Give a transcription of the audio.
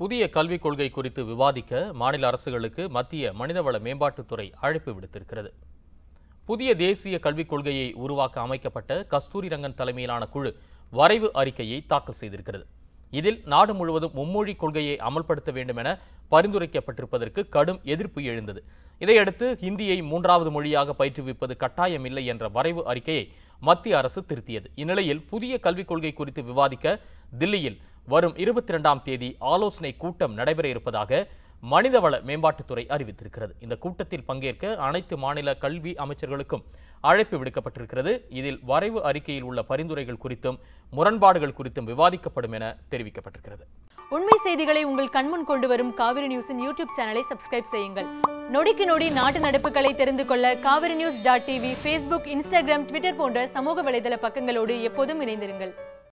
புதிய கல்விக் கொள்கை குறித்து விவாதிக்க மாநில அரசுகளுக்கு மத்திய மனிதவள மேம்பாட்டுத்துறை அழைப்பு விடுத்திருக்கிறது புதிய தேசிய கல்விக் கொள்கையை உருவாக்க அமைக்கப்பட்ட கஸ்தூரி ரங்கன் தலைமையிலான குழு வரைவு அறிக்கையை தாக்கல் செய்திருக்கிறது இதில் நாடு முழுவதும் மும்மொழி கொள்கையை அமல்படுத்த வேண்டும் என பரிந்துரைக்கப்பட்டிருப்பதற்கு கடும் எதிர்ப்பு எழுந்தது இதையடுத்து ஹிந்தியை மூன்றாவது மொழியாக பயிற்றுவிப்பது கட்டாயமில்லை என்ற வரைவு அறிக்கையை மத்திய அரசு திருத்தியது இந்நிலையில் புதிய கல்விக் கொள்கை குறித்து விவாதிக்க தில்லியில் வரும் இருபத்தி இரண்டாம் தேதி ஆலோசனை கூட்டம் நடைபெற இருப்பதாக மனிதவள மேம்பாட்டுத்துறை அறிவித்திருக்கிறது இந்த கூட்டத்தில் பங்கேற்க அனைத்து மாநில கல்வி அமைச்சர்களுக்கும் அழைப்பு விடுக்கப்பட்டிருக்கிறது இதில் வரைவு அறிக்கையில் உள்ள பரிந்துரைகள் குறித்தும் முரண்பாடுகள் குறித்தும் விவாதிக்கப்படும் என தெரிவிக்கப்பட்டிருக்கிறது உண்மை செய்திகளை உங்கள் கண்முன் கொண்டு வரும் காவிரி நியூஸின் யூடியூப் சேனலை சப்ஸ்கிரைப் செய்யுங்கள் நொடிக்கு நொடி நாட்டு நடப்புகளை தெரிந்து கொள்ள Kaveri news dot TV Facebook Instagram Twitter போன்ற சமூக வலைதள பக்கங்களோடு எப்போதும் இணைந்திருங்கள்